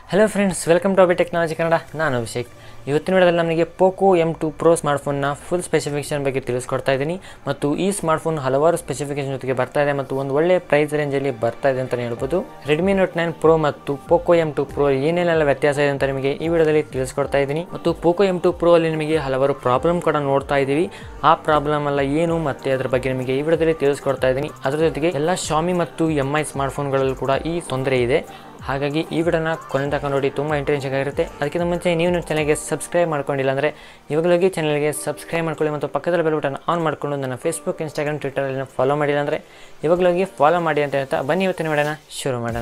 hello friends welcome to Abhi technology Kannada ನಾನು ಅಭಿಷೇಕ್ ಇವತ್ತಿನ ವಿಡಿಯೋದಲ್ಲಿ ನಮಗೆ ಪೋಕೋ ಎಮ್ ಟು ಪ್ರೋ ಸ್ಮಾರ್ಟ್ಫೋನ್ನ ಫುಲ್ ಸ್ಪೆಸಿಫಿಕೇಷನ್ ಬಗ್ಗೆ ತಿಳಿಸ್ಕೊಡ್ತಾ ಇದ್ದೀನಿ ಮತ್ತು ಈ ಸ್ಮಾರ್ಟ್ಫೋನ್ ಹಲವಾರು ಸ್ಪೆಸಿಫಿಕೇಷನ್ ಜೊತೆಗೆ ಬರ್ತಾ ಇದೆ ಮತ್ತು ಒಂದು ಒಳ್ಳೆ ಪ್ರೈಸ್ ರೇಂಜಲ್ಲಿ ಬರ್ತಾ ಇದೆ ಅಂತಲೇ ಹೇಳ್ಬೋದು ರೆಡ್ಮಿ ನೋಟ್ ನೈನ್ ಪ್ರೋ ಮತ್ತು ಪೋಕೋ ಎಮ್ ಟು ಪ್ರೋ ಏನೇನೆಲ್ಲ ವ್ಯತ್ಯಾಸ ಇದೆ ಅಂತ ನಿಮಗೆ ಈ ವಿಡಿಯೋದಲ್ಲಿ ತಿಳಿಸ್ಕೊಡ್ತಾ ಇದ್ದೀನಿ ಮತ್ತು ಪೋಕೋ ಎಮ್ ಟು ಪ್ರೋ ಅಲ್ಲಿ ನಿಮಗೆ ಹಲವಾರು ಪ್ರಾಬ್ಲಮ್ ಕೂಡ ನೋಡ್ತಾ ಇದ್ದೀವಿ ಆ ಪ್ರಾಬ್ಲಮ್ ಎಲ್ಲ ಏನು ಮತ್ತೆ ಅದ್ರ ಬಗ್ಗೆ ನಿಮಗೆ ಈ ವಿಡಿಯೋದಲ್ಲಿ ತಿಳಿಸ್ಕೊಡ್ತಾ ಇದ್ದೀನಿ ಅದರ ಜೊತೆಗೆ ಎಲ್ಲ ಶಾಮಿ ಮತ್ತು ಎಮ್ ಐ ಸ್ಮಾರ್ಟ್ಫೋನ್ಗಳಲ್ಲೂ ಕೂಡ ಈ ತೊಂದರೆ ಇದೆ ಹಾಗಾಗಿ ಈ ವಿಡಿಯೋನ ಕೊನೆ ತನಕ ನೋಡಿ ತುಂಬ ಇಂಟ್ರೆಸ್ಟಿಂಗ್ ಆಗಿರುತ್ತೆ ಅದಕ್ಕಿಂತ ಮುಂಚೆ ನೀವು ನಿಮ್ಮ ಚಾನಲ್ಗೆ ಸಬ್ಸ್ಕ್ರೈಬ್ ಮಾಡ್ಕೊಂಡಿಲ್ಲ ಅಂದರೆ ಇವಾಗಲೋಗಿ ಚಾನಲ್ಗೆ ಸಬ್ಸ್ಕ್ರೈಬ್ ಮಾಡ್ಕೊಳ್ಳಿ ಮತ್ತು ಪಕ್ಕದಲ್ಲಿ ಬೆಲ್ ಬಟನ್ ಆನ್ ಮಾಡಿಕೊಂಡು ನನ್ನ ಫೇಸ್ಬುಕ್ ಇನ್ಸ್ಟಾಗ್ರಾಮ್ ಟ್ವಿಟರಲ್ಲಿ ಫಾಲೋ ಮಾಡಿಲ್ಲ ಅಂದರೆ ಇವಾಗಲೋಗಿ ಫಾಲೋ ಮಾಡಿ ಅಂತ ಹೇಳ್ತಾ ಬನ್ನಿ ಇವತ್ತಿನ ವಿಡಿಯೋನ ಶುರು ಮಾಡೋಣ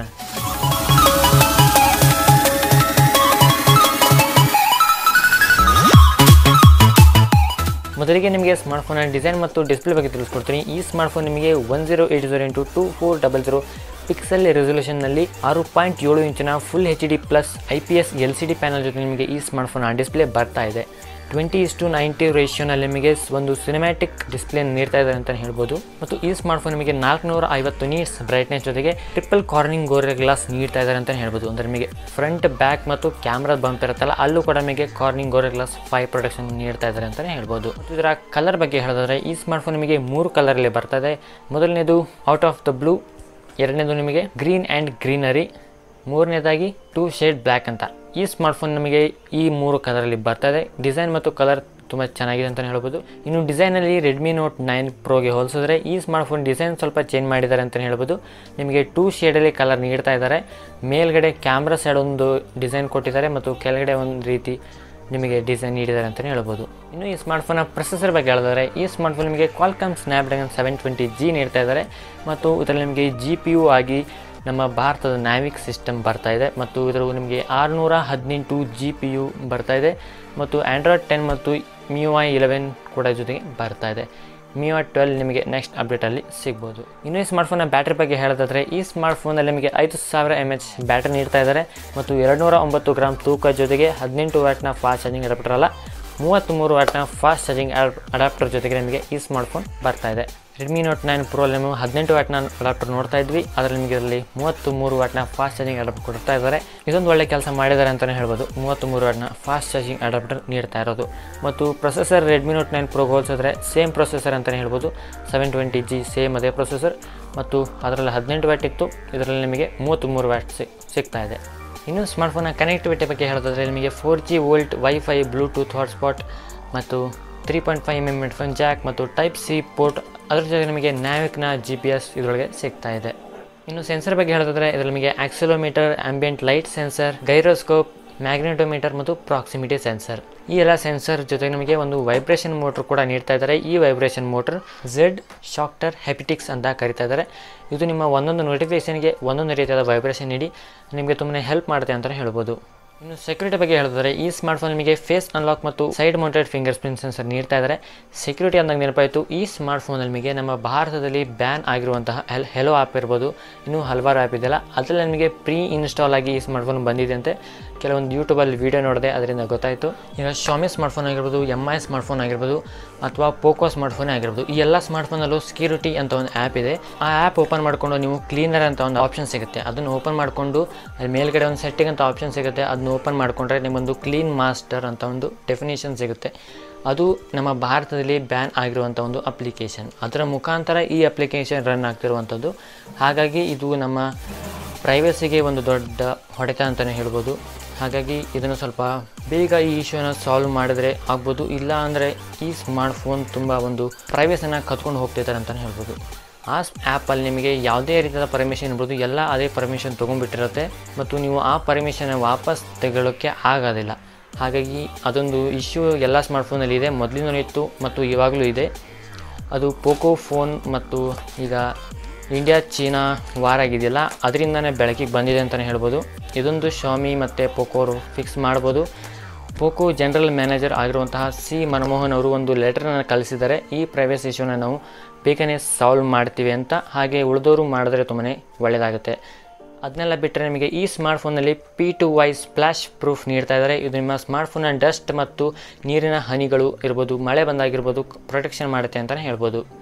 ಮೊದಲಿಗೆ ನಿಮಗೆ ಸ್ಮಾರ್ಟ್ಫೋನ್ನ ಡಿಸೈನ್ ಮತ್ತು ಡಿಸ್ಪ್ಲೇ ಬಗ್ಗೆ ತಿಳಿಸ್ಕೊಡ್ತೀನಿ ಈ ಸ್ಮಾರ್ಟ್ಫೋನ್ ನಿಮಗೆ one zero eight zero into two four double zero pixel ರೆಸೊಲ್ಯೂಷನ್ನಲ್ಲಿ ಆರು ಪಾಯಿಂಟ್ ಏಳು ಇಂಚಿನ full H D plus I P S L C D panel ಜೊತೆ ನಿಮಗೆ ಈ ಸ್ಮಾರ್ಟ್ಫೋನ್ ಆ ಡಿಸ್ಪ್ಲೇ ಬರ್ತಾ ಇದೆ ಟ್ವೆಂಟಿ ಇಸ್ ಟು ನೈಂಟಿ ರೇಷಿಯೋನಲ್ಲಿ ನಿಮಗೆ ಒಂದು ಸಿನಿಮ್ಯಾಟಿಕ್ ಡಿಸ್ಪ್ಲೇ ನೀಡ್ತಾ ಇದ್ದಾರೆ ಅಂತ ಹೇಳ್ಬೋದು ಮತ್ತು ಈ ಸ್ಮಾರ್ಟ್ಫೋನ್ ನಿಮಗೆ ನಾಲ್ಕುನೂರ ಐವತ್ತು ನೀಟ್ಸ್ ಬ್ರೈಟ್ನೆಸ್ ಜೊತೆಗೆ ಟ್ರಿಪಲ್ ಕಾರ್ನಿಂಗ್ ಗೋರೆ ಗ್ಲಾಸ್ ನೀಡ್ತಾ ಇದ್ದಾರೆ ಅಂತ ಹೇಳ್ಬೋದು ಅಂದರೆ ನಿಮಗೆ ಫ್ರಂಟ್ ಬ್ಯಾಕ್ ಮತ್ತು ಕ್ಯಾಮ್ರಾ ಬಂಪ್ ಇರುತ್ತಲ್ಲ ಅಲ್ಲೂ ಕೂಡ ನಿಮಗೆ Corning Gorilla glass five production ನೀಡ್ತಾ ಇದ್ದಾರೆ ಅಂತಲೇ ಹೇಳ್ಬೋದು ಮತ್ತು ಇದರ ಕಲರ್ ಬಗ್ಗೆ ಹೇಳಿದ್ರೆ ಈ ಸ್ಮಾರ್ಟ್ಫೋನ್ ನಿಮಗೆ ಮೂರು ಕಲರಲ್ಲಿ ಬರ್ತಾ ಇದೆ ಮೊದಲನೇದು ಔಟ್ ಆಫ್ ದ ಬ್ಲೂ ಎರಡನೇದು ನಿಮಗೆ ಗ್ರೀನ್ ಆ್ಯಂಡ್ ಗ್ರೀನರಿ ಮೂರನೇದಾಗಿ ಟೂ ಶೇಡ್ ಬ್ಲ್ಯಾಕ್ ಅಂತ ಈ ಸ್ಮಾರ್ಟ್ಫೋನ್ ನಮಗೆ ಈ ಮೂರು ಕಲರಲ್ಲಿ ಬರ್ತಾ ಇದೆ ಡಿಸೈನ್ ಮತ್ತು ಕಲರ್ ತುಂಬ ಚೆನ್ನಾಗಿದೆ ಅಂತಲೇ ಹೇಳ್ಬೋದು ಇನ್ನು ಡಿಸೈನಲ್ಲಿ ರೆಡ್ಮಿ ನೋಟ್ ನೈನ್ ಪ್ರೋಗೆ ಹೋಲಿಸಿದ್ರೆ ಈ ಸ್ಮಾರ್ಟ್ಫೋನ್ ಡಿಸೈನ್ ಸ್ವಲ್ಪ ಚೇಂಜ್ ಮಾಡಿದ್ದಾರೆ ಅಂತಲೇ ಹೇಳ್ಬೋದು ನಿಮಗೆ ಟೂ ಶೇಡಲ್ಲಿ ಕಲರ್ ನೀಡ್ತಾ ಇದ್ದಾರೆ ಮೇಲ್ಗಡೆ ಕ್ಯಾಮ್ರಾ ಸೈಡ್ ಒಂದು ಡಿಸೈನ್ ಕೊಟ್ಟಿದ್ದಾರೆ ಮತ್ತು ಕೆಳಗಡೆ ಒಂದು ರೀತಿ ನಿಮಗೆ ಡಿಸೈನ್ ನೀಡಿದ್ದಾರೆ ಅಂತಲೇ ಹೇಳ್ಬೋದು ಇನ್ನು ಈ ಸ್ಮಾರ್ಟ್ಫೋನ್ನ ಪ್ರೊಸೆಸರ್ ಬಗ್ಗೆ ಹೇಳಿದ್ರೆ ಈ ಸ್ಮಾರ್ಟ್ಫೋನ್ ನಿಮಗೆ Qualcomm Snapdragon seven twenty G ನೀಡ್ತಾ ಇದ್ದಾರೆ ಮತ್ತು ಇದರಲ್ಲಿ ನಿಮಗೆ ಜಿ ಪಿ ಯು ಆಗಿ ನಮ್ಮ ಭಾರತದ ನ್ಯಾವಿಕ್ ಸಿಸ್ಟಮ್ ಬರ್ತಾ ಇದೆ ಮತ್ತು ಇದರ ನಿಮಗೆ ಆರುನೂರ ಹದಿನೆಂಟು ಜಿ ಪಿ ಯು ಬರ್ತಾ ಇದೆ ಮತ್ತು ಆ್ಯಂಡ್ರಾಯ್ಡ್ ಟೆನ್ ಮತ್ತು ಮಿಯು ಐ ಇಲೆವೆನ್ ಕೂಡ ಜೊತೆಗೆ ಬರ್ತಾ ಇದೆ ಮಿಯೋ ಟ್ವೆಲ್ ನಿಮಗೆ ನೆಕ್ಸ್ಟ್ ಅಪ್ಡೇಟಲ್ಲಿ ಸಿಗ್ಬೋದು ಇನ್ನು ಈ ಸ್ಮಾರ್ಟ್ಫೋನ್ನ ಬ್ಯಾಟ್ರಿ ಬಗ್ಗೆ ಹೇಳೋದಾದರೆ ಈ ಸ್ಮಾರ್ಟ್ಫೋನಲ್ಲಿ ನಿಮಗೆ ಐದು ಸಾವಿರ ಎಮ್ ಎಚ್ ಬ್ಯಾಟ್ರಿ ನೀಡ್ತಾ ಇದ್ದಾರೆ ಮತ್ತು ಎರಡುನೂರ ಒಂಬತ್ತು ಗ್ರಾಮ್ ತೂಕ ಜೊತೆಗೆ ಹದಿನೆಂಟು ವ್ಯಾಟ್ನ ಫಾಸ್ಟ್ ಚಾರ್ಜಿಂಗ್ ಅಡಾಪ್ಟರ್ ಅಲ್ಲ ಮೂವತ್ತ್ಮೂರು ವ್ಯಾಟ್ನ ಫಾಸ್ಟ್ ಚಾರ್ಜಿಂಗ್ ಅಡಾಪ್ಟರ್ ಜೊತೆಗೆ ನಿಮಗೆ ಈ ಸ್ಮಾರ್ಟ್ಫೋನ್ ಬರ್ತಾ ಇದೆ ರೆಡ್ಮಿ ನೋಟ್ ನೈನ್ ಪ್ರೋ ನೀವು ಹದಿನೆಂಟು ವ್ಯಾಟ್ನ ಅಡಾಪ್ಟರ್ ನೋಡ್ತಾ ಇದ್ವಿ ಅದರಲ್ಲಿ ನಿಮಗೆ ಇದರಲ್ಲಿ ಮೂವತ್ತು ಮೂರು ವ್ಯಾಟ್ನ ಫಾಸ್ಟ್ ಚಾರ್ಜಿಂಗ್ ಅಡಾಪ್ಟರ್ ಕೊಡ್ತಾ ಇದ್ದಾರೆ ಇದೊಂದು ಒಳ್ಳೆ ಕೆಲಸ ಮಾಡಿದ್ದಾರೆ ಅಂತಲೇ ಹೇಳ್ಬೋದು ಮೂವತ್ತು ಮೂರು ವ್ಯಾಟ್ನ ಫಾಸ್ಟ್ ಚಾರ್ಜಿಂಗ್ ಅಡಾಪ್ಟರ್ ನೀಡ್ತಾ ಇರೋದು ಮತ್ತು ಪ್ರೊಸೆಸರ್ ರೆಡ್ಮಿ ನೋಟ್ ನೈನ್ ಪ್ರೋಗೆ ಹೋಲಿಸಿದ್ರೆ ಸೇಮ್ ಪ್ರೊಸೆಸರ್ ಅಂತಲೇ ಹೇಳ್ಬೋದು ಸೆವೆನ್ ಟ್ವೆಂಟಿ ಜಿ ಸೇಮ್ ಅದೇ ಪ್ರೊಸೆಸರ್ ಮತ್ತು ಅದರಲ್ಲಿ ಹದಿನೆಂಟು ವ್ಯಾಟ್ ಇತ್ತು ಇದರಲ್ಲಿ ನಿಮಗೆ ಮೂವತ್ತು ಮೂರು ವ್ಯಾಟ್ ಸಿಗ್ತಾ ಇದೆ ಇನ್ನು ಸ್ಮಾರ್ಟ್ಫೋನ್ನ ಕನೆಕ್ಟಿವಿಟಿ ಬಗ್ಗೆ ಹೇಳೋದಾದರೆ ನಿಮಗೆ four G VoLTE wifi Bluetooth hotspot ಮತ್ತು three point five M M headphone jack ಮತ್ತು ಟೈಪ್ ಸಿ ಪೋರ್ಟ್ ಅದರ ಜೊತೆಗೆ ನಿಮಗೆ ನ್ಯಾವಿಕ್ನ ಜಿ ಪಿ ಎಸ್ ಇದರೊಳಗೆ ಸಿಗ್ತಾ ಇದೆ ಇನ್ನು ಸೆನ್ಸರ್ ಬಗ್ಗೆ ಹೇಳೋದಾದರೆ ಇದರಲ್ಲಿ ನಿಮಗೆ accelerometer ambient light sensor gyroscope magnetometer ಮತ್ತು ಪ್ರಾಕ್ಸಿಮಿಟಿ ಸೆನ್ಸರ್ ಈ ಎಲ್ಲ ಸೆನ್ಸರ್ ಜೊತೆಗೆ ನಮಗೆ ಒಂದು ವೈಬ್ರೇಷನ್ ಮೋಟ್ರ್ ಕೂಡ ನೀಡ್ತಾ ಇದ್ದಾರೆ ಈ ವೈಬ್ರೇಷನ್ ಮೋಟ್ರ್ ಝೆಡ್ ಶಾಕ್ಟರ್ ಹೆಪಿಟಿಕ್ಸ್ ಅಂತ ಕರಿತಾ ಇದ್ದಾರೆ ಇದು ನಿಮ್ಮ ಒಂದೊಂದು ನೋಟಿಫಿಕೇಷನ್ಗೆ ಒಂದೊಂದು ರೀತಿಯಾದ ವೈಬ್ರೇಷನ್ ನೀಡಿ ನಿಮಗೆ ತುಂಬಾ ಹೆಲ್ಪ್ ಮಾಡುತ್ತೆ ಅಂತಲೇ ಹೇಳ್ಬೋದು ಇನ್ನು ಸೆಕ್ಯೂರಿಟಿ ಬಗ್ಗೆ ಹೇಳಿದ್ರೆ ಈ ಸ್ಮಾರ್ಟ್ಫೋನ್ ನಿಮಗೆ ಫೇಸ್ ಅನ್ಲಾಕ್ ಮತ್ತು side mounted fingerprint sensor ನೀಡ್ತಾ ಇದ್ದಾರೆ ಸೆಕ್ಯೂರಿಟಿ ಅಂದಾಗ ನೆನಪಾಯಿತು ಈ ಸ್ಮಾರ್ಟ್ಫೋನಲ್ಲಿ ನಿಮಗೆ ನಮ್ಮ ಭಾರತದಲ್ಲಿ ಬ್ಯಾನ್ ಆಗಿರುವಂತಹ ಹೆಲ್ ಹೆಲೋ ಆ್ಯಪ್ ಇರ್ಬೋದು ಇನ್ನೂ ಹಲವಾರು ಆ್ಯಪ್ ಇದೆಯಲ್ಲ ಅದರಲ್ಲಿ ನಿಮಗೆ ಪ್ರೀ ಇನ್ಸ್ಟಾಲ್ ಆಗಿ ಈ ಸ್ಮಾರ್ಟ್ಫೋನ್ ಬಂದಿದೆ ಅಂತೆ ಕೆಲವೊಂದು ಯೂಟ್ಯೂಬಲ್ಲಿ ವೀಡಿಯೋ ನೋಡಿದೆ ಅದರಿಂದ ಗೊತ್ತಾಯಿತು ಈಗ ಶಾಮಿ ಸ್ಮಾರ್ಟ್ಫೋನ್ ಆಗಿರ್ಬೋದು ಎಮ್ ಐ ಸ್ಮಾರ್ಟ್ಫೋನ್ ಆಗಿರ್ಬೋದು ಅಥವಾ ಪೋಕೋ ಸ್ಮಾರ್ಟ್ಫೋನ್ ಆಗಿರ್ಬೋದು ಈ ಎಲ್ಲ ಸ್ಮಾರ್ಟ್ಫೋನಲ್ಲೂ ಸೆಕ್ಯೂರಿಟಿ ಅಂತ ಒಂದು ಆ್ಯಪ್ ಇದೆ ಆ ಆ್ಯಪ್ ಓಪನ್ ಮಾಡಿಕೊಂಡು ನೀವು ಕ್ಲೀನರ್ ಅಂತ ಒಂದು ಆಪ್ಷನ್ ಸಿಗುತ್ತೆ ಅದನ್ನು ಓಪನ್ ಮಾಡಿಕೊಂಡು ಅಲ್ಲಿ ಮೇಲ್ಗಡೆ ಒಂದು ಸೆಟ್ಟಿಂಗ್ ಅಂತ ಆಪ್ಷನ್ ಸಿಗುತ್ತೆ ಅದನ್ನ ಓಪನ್ ಮಾಡಿಕೊಂಡ್ರೆ ನಿಮ್ಮೊಂದು ಕ್ಲೀನ್ ಮಾಸ್ಟರ್ ಅಂತ ಒಂದು ಡೆಫಿನೇಷನ್ ಸಿಗುತ್ತೆ ಅದು ನಮ್ಮ ಭಾರತದಲ್ಲಿ ಬ್ಯಾನ್ ಆಗಿರುವಂಥ ಒಂದು ಅಪ್ಲಿಕೇಶನ್ ಅದರ ಮುಖಾಂತರ ಈ ಅಪ್ಲಿಕೇಶನ್ ರನ್ ಆಗ್ತಿರುವಂಥದ್ದು ಹಾಗಾಗಿ ಇದು ನಮ್ಮ ಪ್ರೈವಸಿಗೆ ಒಂದು ದೊಡ್ಡ ಹೊಡೆತ ಅಂತಲೇ ಹೇಳ್ಬೋದು ಹಾಗಾಗಿ ಇದನ್ನು ಸ್ವಲ್ಪ ಬೇಗ ಈ ಇಶ್ಯೂನ ಸಾಲ್ವ್ ಮಾಡಿದ್ರೆ ಆಗ್ಬೋದು ಇಲ್ಲ ಅಂದರೆ ಈ ಸ್ಮಾರ್ಟ್ಫೋನ್ ತುಂಬ ಒಂದು ಪ್ರೈವೇಸನ್ನು ಕತ್ಕೊಂಡು ಹೋಗ್ತಿದ್ದಾರೆ ಅಂತಲೇ ಹೇಳ್ಬೋದು ಆ ಆ್ಯಪಲ್ಲಿ ನಿಮಗೆ ಯಾವುದೇ ರೀತಿಯಾದ ಪರ್ಮಿಷನ್ ಇರ್ಬೋದು ಎಲ್ಲ ಅದೇ ಪರ್ಮಿಷನ್ ತೊಗೊಂಡ್ಬಿಟ್ಟಿರುತ್ತೆ ಮತ್ತು ನೀವು ಆ ಪರ್ಮಿಷನ್ ವಾಪಸ್ ತೆಗೊಳ್ಳೋಕ್ಕೆ ಆಗೋದಿಲ್ಲ ಹಾಗಾಗಿ ಅದೊಂದು ಇಶ್ಯೂ ಎಲ್ಲ ಸ್ಮಾರ್ಟ್ಫೋನಲ್ಲಿ ಇದೆ ಮೊದಲಿನೂ ಇತ್ತು ಮತ್ತು ಇವಾಗಲೂ ಇದೆ ಅದು ಪೋಕೋ ಫೋನ್ ಮತ್ತು ಈಗ ಇಂಡಿಯಾ ಚೀನಾ ವಾರ್ ಆಗಿದೆಯಲ್ಲ ಅದರಿಂದನೇ ಬೆಳಕಿಗೆ ಬಂದಿದೆ ಅಂತಲೇ ಹೇಳ್ಬೋದು ಇದೊಂದು ಶಾಮಿ ಮತ್ತು ಪೋಕೋರು ಫಿಕ್ಸ್ ಮಾಡ್ಬೋದು ಪೋಕೋ ಜನರಲ್ ಮ್ಯಾನೇಜರ್ ಆಗಿರುವಂತಹ ಸಿ ಮನಮೋಹನ್ ಅವರು ಒಂದು ಲೆಟರ್ನ ಕಳಿಸಿದ್ದಾರೆ ಈ ಪ್ರೈವೇಸ್ ಇಶ್ಯೂನ ನಾವು ಬೇಗನೆ ಸಾಲ್ವ್ ಮಾಡ್ತೀವಿ ಅಂತ ಹಾಗೆ ಉಳಿದವರು ಮಾಡಿದ್ರೆ ತುಂಬಾ ಒಳ್ಳೆಯದಾಗುತ್ತೆ ಅದನ್ನೆಲ್ಲ ಬಿಟ್ಟರೆ ನಿಮಗೆ ಈ ಸ್ಮಾರ್ಟ್ಫೋನಲ್ಲಿ P two Y splash proof ನೀಡ್ತಾ ಇದ್ದಾರೆ ಇದು ನಿಮ್ಮ ಸ್ಮಾರ್ಟ್ಫೋನ್ನ ಡಸ್ಟ್ ಮತ್ತು ನೀರಿನ ಹನಿಗಳು ಇರ್ಬೋದು ಮಳೆ ಬಂದಾಗಿರ್ಬೋದು ಪ್ರೊಟೆಕ್ಷನ್ ಮಾಡುತ್ತೆ ಅಂತಲೇ ಹೇಳ್ಬೋದು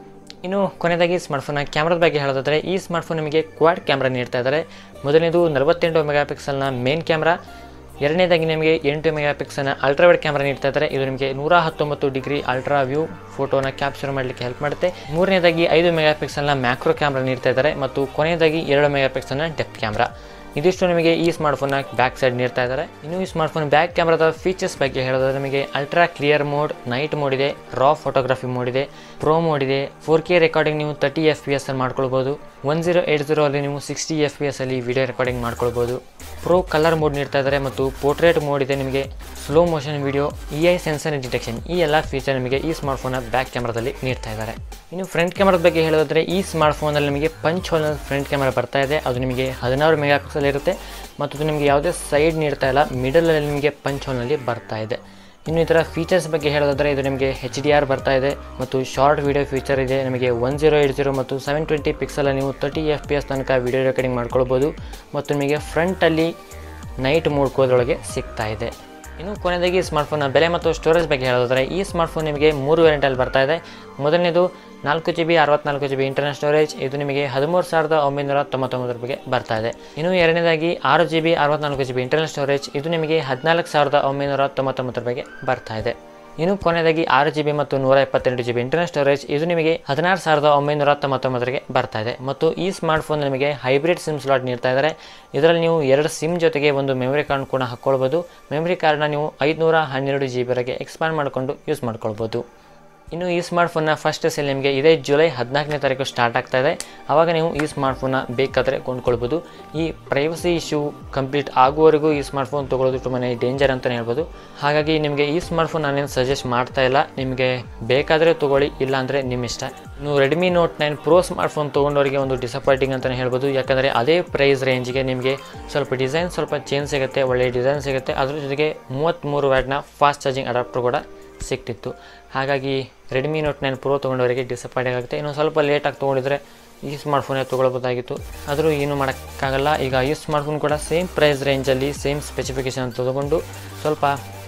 ಇನ್ನು ಕೊನೆಯದಾಗಿ ಸ್ಮಾರ್ಟ್ಫೋನ್ನ ಕ್ಯಾಮ್ರಾದ ಬಗ್ಗೆ ಹೇಳೋದಾದರೆ ಈ ಸ್ಮಾರ್ಟ್ಫೋನ್ ನಿಮಗೆ ಕ್ವಾಡ್ ಕ್ಯಾಮ್ರಾ ನೀಡ್ತಾ ಇದ್ದಾರೆ ಮೊದಲನೇದು ನಲವತ್ತೆಂಟು ಮೆಗಾ ಪಿಕ್ಸಲ್ನ ಮೇನ್ ಕ್ಯಾಮ್ರಾ ಎರಡನೇದಾಗಿ ನಿಮಗೆ ಎಂಟು ಮೆಗಾ ಪಿಕ್ಸಲ್ನ ಅಲ್ಟ್ರಾವೈಡ್ ಕ್ಯಾಮ್ರಾ ನೀಡ್ತಾ ಇದ್ದಾರೆ ಇದು ನಿಮಗೆ ನೂರ ಹತ್ತೊಂಬತ್ತು ಡಿಗ್ರಿ ಅಲ್ಟ್ರಾ ವ್ಯೂ ಫೋಟೋನ ಕ್ಯಾಪ್ಚರ್ ಮಾಡಲಿಕ್ಕೆ ಹೆಲ್ಪ್ ಮಾಡುತ್ತೆ ಮೂರನೇದಾಗಿ ಐದು ಮೆಗಾ ಪಿಕ್ಸಲ್ನ ಮ್ಯಾಕ್ರೋ ಕ್ಯಾಮ್ರಾ ನೀಡ್ತಾ ಇದ್ದಾರೆ ಮತ್ತು ಕೊನೆಯದಾಗಿ ಎರಡು ಮೆಗಾ ಪಿಕ್ಸಲ್ನ ಡೆಪ್ ಕ್ಯಾಮ್ರಾ ಇದಿಷ್ಟು ನಿಮಗೆ ಈ ಸ್ಮಾರ್ಟ್ಫೋನ್ನ ಬ್ಯಾಕ್ ಸೈಡ್ ನೀಡ್ತಾ ಇದ್ದಾರೆ ಇನ್ನು ಈ ಸ್ಮಾರ್ಟ್ಫೋನ್ ಬ್ಯಾಕ್ ಕ್ಯಾಮ್ರಾದ ಫೀಚರ್ಸ್ ಬಗ್ಗೆ ಹೇಳೋದಾದ್ರೆ ನಿಮಗೆ ultra clear mode night mode ಇದೆ ರಾ ಫೋಟೋಗ್ರಫಿ ಮೋಡ್ ಇದೆ ಪ್ರೋ ಮೋಡ್ ಇದೆ ಫೋರ್ ಕೆ ರೆಕಾರ್ಡಿಂಗ್ ನೀವು ತರ್ಟಿ ಎಫ್ ಪಿ ಎಸ್ ಅಲ್ಲಿ ಮಾಡ್ಕೊಳ್ಬೋದು ಒನ್ ಜೀರೋ ಏಟ್ ಜೀರೋ ಅಲ್ಲಿ ನೀವು ಸಿಕ್ಸ್ಟಿ ಎಫ್ ಪಿ ಎಸ್ ಅಲ್ಲಿ ವಿಡಿಯೋ ರೆಕಾರ್ಡಿಂಗ್ ಮಾಡ್ಕೊಳ್ಬೋದು ಪ್ರೋ ಕಲರ್ ಮೋಡ್ ನೀಡ್ತಾ ಇದ್ದಾರೆ ಮತ್ತು ಪೋರ್ಟ್ರೇಟ್ ಮೋಡ್ ಇದೆ ನಿಮಗೆ slow motion video A I sensor detection ಈ ಎಲ್ಲ ಫೀಚರ್ ನಿಮಗೆ ಈ ಸ್ಮಾರ್ಟ್ಫೋನ್ನ ಬ್ಯಾಕ್ ಕ್ಯಾಮ್ರಾದಲ್ಲಿ ನೀಡ್ತಾ ಇದ್ದಾರೆ ಇನ್ನು ಫ್ರಂಟ್ ಕ್ಯಾಮ್ರಾದ ಬಗ್ಗೆ ಹೇಳೋದಾದ್ರೆ ಈ ಸ್ಮಾರ್ಟ್ಫೋನಲ್ಲಿ ನಿಮಗೆ ಪಂಚ್ ಹೋಲ್ ಫ್ರಂಟ್ ಕ್ಯಾಮ್ರಾ ಬರ್ತಾ ಇದೆ ಅದು ನಿಮಗೆ ಹದಿನಾರು ಮೆಗಾ ಪಿಕ್ಸಲ್ ಇರುತ್ತೆ ಮತ್ತು ಅದು ನಿಮಗೆ ಯಾವುದೇ ಸೈಡ್ ನೀಡ್ತಾ ಇಲ್ಲ ಮಿಡಲಲ್ಲಿ ನಿಮಗೆ ಪಂಚ್ ಹೋಲ್ನಲ್ಲಿ ಬರ್ತಾ ಇದೆ ಇನ್ನು ಇದರ ಫೀಚರ್ಸ್ ಬಗ್ಗೆ ಹೇಳೋದಾದರೆ ಇದು ನಿಮಗೆ ಹೆಚ್ ಡಿ ಆರ್ ಬರ್ತಾ ಇದೆ ಮತ್ತು ಶಾರ್ಟ್ ವಿಡಿಯೋ ಫೀಚರ್ ಇದೆ ನಿಮಗೆ ಒನ್ ಜೀರೋ ಏಟ್ ಜೀರೋ ಮತ್ತು ಸೆವೆನ್ ಟ್ವೆಂಟಿ ಪಿಕ್ಸಲ್ ನೀವು ತರ್ಟಿ ಎಫ್ ಪಿ ಎಸ್ ತನಕ ವಿಡಿಯೋ ರೆಕಾರ್ಡಿಂಗ್ ಮಾಡ್ಕೊಳ್ಬೋದು ಮತ್ತು ನಿಮಗೆ ಫ್ರಂಟಲ್ಲಿ ನೈಟ್ ಮೋಡ್ ಕೋದ್ರೊಳಗೆ ಸಿಗ್ತಾ ಇದೆ ಇನ್ನು ಕೊನೆಯದಾಗಿ ಸ್ಮಾರ್ಟ್ಫೋನ್ನ ಬೆಲೆ ಮತ್ತು ಸ್ಟೋರೇಜ್ ಬಗ್ಗೆ ಹೇಳೋದಾದರೆ ಈ ಸ್ಮಾರ್ಟ್ಫೋನ್ ನಿಮಗೆ ಮೂರು ವೇರಿಯಂಟಲ್ಲಿ ಬರ್ತಾ ಇದೆ ಮೊದಲನೇದು ನಾಲ್ಕು ಜಿ ಬಿ ಅರವತ್ನಾಲ್ಕು ಜಿ ಬಿ ಇಂಟರ್ನಲ್ ಸ್ಟೋರೇಜ್ ಇದು ನಿಮಗೆ ಹದಿಮೂರು ಸಾವಿರದ ಒಂಬೈನೂರ ತೊಂಬತ್ತೊಂಬತ್ತು ರೂಪಾಯಿಗೆ ಬರ್ತಾ ಇದೆ ಇನ್ನು ಎರಡನೇದಾಗಿ ಆರು ಜಿ ಬಿ ಅರವತ್ನಾಲ್ಕು ಜಿ ಬಿ ಇಂಟರ್ನಲ್ ಸ್ಟೋರೇಜ್ ಇದು ನಿಮಗೆ ಹದಿನಾಲ್ಕು ಸಾವಿರದ ಒಂಬೈನೂರ ತೊಂಬತ್ತೊಂಬತ್ತು ರೂಪಾಯಿಗೆ ಬರ್ತಾ ಇದೆ ಇನ್ನು ಕೊನೆಯದಾಗಿ ಆರು ಜಿ ಬಿ ಮತ್ತು ನೂರ ಎಪ್ಪತ್ತೆಂಟು ಜಿ ಬಿ ಇಂಟರ್ನಲ್ ಸ್ಟೋರೇಜ್ ಇದು ನಿಮಗೆ ಹದಿನಾರು ಸಾವಿರದ ಒಂಬೈನೂರ ತೊಂಬತ್ತೊಂಬತ್ತರಿಗೆ ಬರ್ತಾ ಇದೆ ಮತ್ತು ಈ ಸ್ಮಾರ್ಟ್ಫೋನ್ ನಿಮಗೆ ಹೈಬ್ರಿಡ್ ಸಿಮ್ ಸ್ಲಾಟ್ ನೀಡ್ತಾ ಇದ್ದಾರೆ ಇದರಲ್ಲಿ ನೀವು ಎರಡು ಸಿಮ್ ಜೊತೆಗೆ ಒಂದು ಮೆಮರಿ ಕಾರ್ಡ್ ಕೂಡ ಹಾಕ್ಕೊಳ್ಬೋದು ಮೆಮರಿ ಕಾರ್ಡ್ನ ನೀವು ಐದುನೂರ ಹನ್ನೆರಡು ಜಿ ಬಿವರೆಗೆ ಎಕ್ಸ್ಪಾಂಡ್ ಮಾಡಿಕೊಂಡು ಯೂಸ್ ಮಾಡ್ಕೊಳ್ಬೋದು ಇನ್ನು ಈ ಸ್ಮಾರ್ಟ್ಫೋನ್ನ ಫಸ್ಟ್ ಸೇಲ್ ನಿಮಗೆ ಇದೇ ಜುಲೈ ಹದಿನಾಲ್ಕನೇ ತಾರೀಕು ಸ್ಟಾರ್ಟ್ ಆಗ್ತಾ ಇದೆ ಆವಾಗ ನೀವು ಈ ಸ್ಮಾರ್ಟ್ಫೋನ್ನ ಬೇಕಾದರೆ ಕೊಂಡ್ಕೊಳ್ಬೋದು ಈ ಪ್ರೈವಸಿ ಇಶ್ಯೂ ಕಂಪ್ಲೀಟ್ ಆಗುವವರೆಗೂ ಈ ಸ್ಮಾರ್ಟ್ಫೋನ್ ತೊಗೊಳ್ಳೋದು ತುಂಬಾ ಡೇಂಜರ್ ಅಂತಲೇ ಹೇಳ್ಬೋದು ಹಾಗಾಗಿ ನಿಮಗೆ ಈ ಸ್ಮಾರ್ಟ್ಫೋನ್ ನಾನೇನು ಸಜೆಸ್ಟ್ ಮಾಡ್ತಾ ಇಲ್ಲ ನಿಮಗೆ ಬೇಕಾದರೆ ತೊಗೊಳ್ಳಿ ಇಲ್ಲ ಅಂದರೆ ನಿಮ್ಮ ಇಷ್ಟ ಇನ್ನು Redmi note nine pro smartphone ತೊಗೊಂಡವರಿಗೆ ಒಂದು ಡಿಸಪಾಯಿಂಟಿಂಗ್ ಅಂತಲೇ ಹೇಳ್ಬೋದು ಯಾಕಂದರೆ ಅದೇ ಪ್ರೈಸ್ ರೇಂಜ್ಗೆ ನಿಮಗೆ ಸ್ವಲ್ಪ ಡಿಸೈನ್ ಸ್ವಲ್ಪ ಚೇಂಜ್ ಸಿಗುತ್ತೆ ಒಳ್ಳೆಯ ಡಿಸೈನ್ ಸಿಗುತ್ತೆ ಅದ್ರ ಜೊತೆಗೆ ಮೂವತ್ತ್ಮೂರು ವ್ಯಾಟ್ನ ಫಾಸ್ಟ್ ಚಾರ್ಜಿಂಗ್ ಅಡಾಪ್ಟರ್ ಕೂಡ ಸಿಕ್ತಿತ್ತು ಹಾಗಾಗಿ ರೆಡ್ಮಿ ನೋಟ್ ನೈನ್ ಪ್ರೋ ತೊಗೊಂಡವರಿಗೆ ಡಿಸಪಾಯಿಂಟ್ ಆಗುತ್ತೆ ಇನ್ನು ಸ್ವಲ್ಪ ಲೇಟಾಗಿ ತೊಗೊಂಡಿದ್ರೆ ಈ ಸ್ಮಾರ್ಟ್ಫೋನೇ ತೊಗೊಳ್ಬೋದಾಗಿತ್ತು ಆದರೂ ಏನು ಮಾಡೋಕ್ಕಾಗಲ್ಲ ಈಗ ಈ ಸ್ಮಾರ್ಟ್ಫೋನ್ ಕೂಡ ಸೇಮ್ ಪ್ರೈಸ್ ರೇಂಜಲ್ಲಿ ಸೇಮ್ ಸ್ಪೆಸಿಫಿಕೇಷನ್ ತೊಗೊಂಡು ಸ್ವಲ್ಪ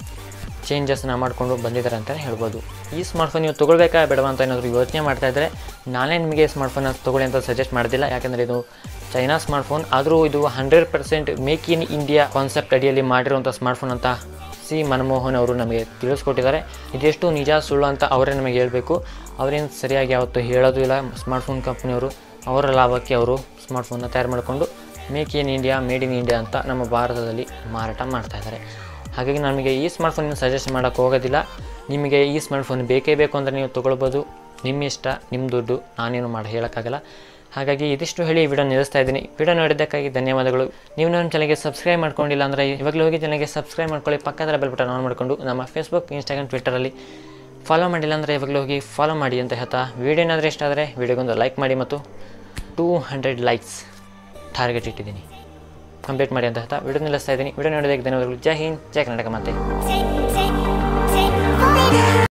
ಚೇಂಜಸ್ನ ಮಾಡಿಕೊಂಡು ಬಂದಿದ್ದಾರೆ ಅಂತಲೇ ಹೇಳ್ಬೋದು ಈ ಸ್ಮಾರ್ಟ್ಫೋನ್ ನೀವು ತೊಗೊಳ್ಬೇಕಾ ಬೇಡವಾ ಅಂತ ಏನಾದರೂ ಯೋಚನೆ ಮಾಡ್ತಾ ಇದ್ದರೆ ನಾನೇ ನಿಮಗೆ ಸ್ಮಾರ್ಟ್ಫೋನ್ನ ತೊಗೊಳ್ಳಿ ಅಂತ ಸಜೆಸ್ಟ್ ಮಾಡೋದಿಲ್ಲ ಯಾಕಂದರೆ ಇದು ಚೈನಾ ಸ್ಮಾರ್ಟ್ಫೋನ್ ಆದರೂ ಇದು hundred percent make in India concept ಅಡಿಯಲ್ಲಿ ಮಾಡಿರುವಂಥ ಸ್ಮಾರ್ಟ್ಫೋನ್ ಅಂತ ಸಿ ಮನಮೋಹನ್ ಅವರು ನಮಗೆ ತಿಳಿಸ್ಕೊಟ್ಟಿದ್ದಾರೆ ಇದೆಷ್ಟು ನಿಜ ಸುಳ್ಳು ಅಂತ ಅವರೇ ನಮಗೆ ಹೇಳಬೇಕು ಅವರೇನು ಸರಿಯಾಗಿ ಯಾವತ್ತೂ ಹೇಳೋದು ಇಲ್ಲ ಸ್ಮಾರ್ಟ್ಫೋನ್ ಕಂಪ್ನಿಯವರು ಅವರ ಲಾಭಕ್ಕೆ ಅವರು ಸ್ಮಾರ್ಟ್ಫೋನ್ನ ತಯಾರು ಮಾಡಿಕೊಂಡು make in India made in India ಅಂತ ನಮ್ಮ ಭಾರತದಲ್ಲಿ ಮಾರಾಟ ಮಾಡ್ತಾ ಇದ್ದಾರೆ ಹಾಗಾಗಿ ನಮಗೆ ಈ ಸ್ಮಾರ್ಟ್ಫೋನ್ ಸಜೆಸ್ಟ್ ಮಾಡೋಕ್ಕೆ ಹೋಗೋದಿಲ್ಲ ನಿಮಗೆ ಈ ಸ್ಮಾರ್ಟ್ಫೋನ್ ಬೇಕೇ ಬೇಕು ಅಂದರೆ ನೀವು ತೊಗೊಳ್ಬೋದು ನಿಮ್ಮ ಇಷ್ಟ ನಿಮ್ಮ ದುಡ್ಡು ನಾನೇನು ಮಾಡಿ ಹೇಳೋಕ್ಕಾಗಲ್ಲ ಹಾಗಾಗಿ ಇದಿಷ್ಟು ಹೇಳಿ ವಿಡಿಯೋ ನಿಲ್ಲಿಸ್ತಾ ಇದ್ದೀನಿ ವಿಡಿಯೋ ನೋಡಿದ್ದಕ್ಕಾಗಿ ಧನ್ಯವಾದಗಳು ನೀವು ನನ್ನ ಚಾನಲ್ಗೆ ಸಬ್ಸ್ಕ್ರೈಬ್ ಮಾಡ್ಕೊಂಡಿಲ್ಲ ಅಂದರೆ ಇವಾಗಲೂ ಹೋಗಿ ಚಾನಲ್ಗೆ ಸಬ್ಸ್ಕ್ರೈಬ್ ಮಾಡ್ಕೊಳ್ಳಿ ಪಕ್ಕದ ಬೆಲ್ ಬಟನ್ ಆನ್ ಮಾಡಿಕೊಂಡು ನಮ್ಮ ಫೇಸ್ಬುಕ್ ಇನ್ಸ್ಟಾಗ್ರಾಮ್ ಟ್ವಿಟ್ಟರಲ್ಲಿ ಫಾಲೋ ಮಾಡಿಲ್ಲ ಅಂದರೆ ಇವಾಗಲೂ ಹೋಗಿ ಫಾಲೋ ಮಾಡಿ ಅಂತ ಹೇಳ್ತಾ ವಿಡಿಯೋ ಏನಾದರೂ ಇಷ್ಟ ಆದರೆ ವಿಡಿಯೋಗೊಂದು ಲೈಕ್ ಮಾಡಿ ಮತ್ತು ಟೂ ಹಂಡ್ರೆಡ್ ಲೈಕ್ಸ್ ಟಾರ್ಗೆಟ್ ಇಟ್ಟಿದ್ದೀನಿ ಕಂಪ್ಲೀಟ್ ಮಾಡಿ ಅಂತ ಹೇಳ್ತಾ ವಿಡಿಯೋ ನಿಲ್ಲಿಸ್ತಾ ಇದ್ದೀನಿ ವಿಡಿಯೋ ನೋಡಿದ್ದಕ್ಕೆ ಧನ್ಯವಾದಗಳು ಜೈ ಹಿಂದ್ ಜೈ ಕರ್ನಾಟಕ ಮಾತೆ Take, take, take,